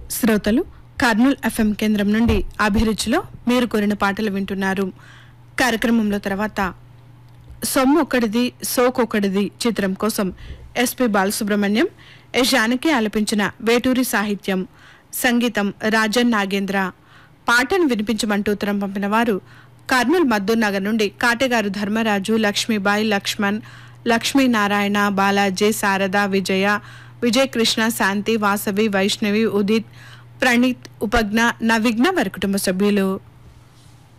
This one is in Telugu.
శ్రోతలు కర్నూల్ ఎఫ్ఎం కేంద్రం నుండి అభిరుచిలో మీరు కోరిన పాటలు వింటున్నారు కార్యక్రమంలో తర్వాత సొమ్ము ఒకటిది సోకొకటిది చిత్రం కోసం ఎస్పి బాలసుబ్రహ్మణ్యం ఎస్ జానకి ఆలపించిన వేటూరి సాహిత్యం సంగీతం రాజన్ నాగేంద్ర పాటను వినిపించమంటూ ఉత్తరం పంపిన వారు కర్నూలు మద్దూర్ నగర్ నుండి కాటెగారు ధర్మరాజు లక్ష్మీబాయి లక్ష్మణ్ లక్ష్మీనారాయణ బాలాజీ శారద విజయ విజయ్ కృష్ణ శాంతి వాసవి వైష్ణవి ఉదిత్ ప్రణీత్ ఉపజ్ఞ నవిఘ్న వారి కుటుంబ సభ్యులు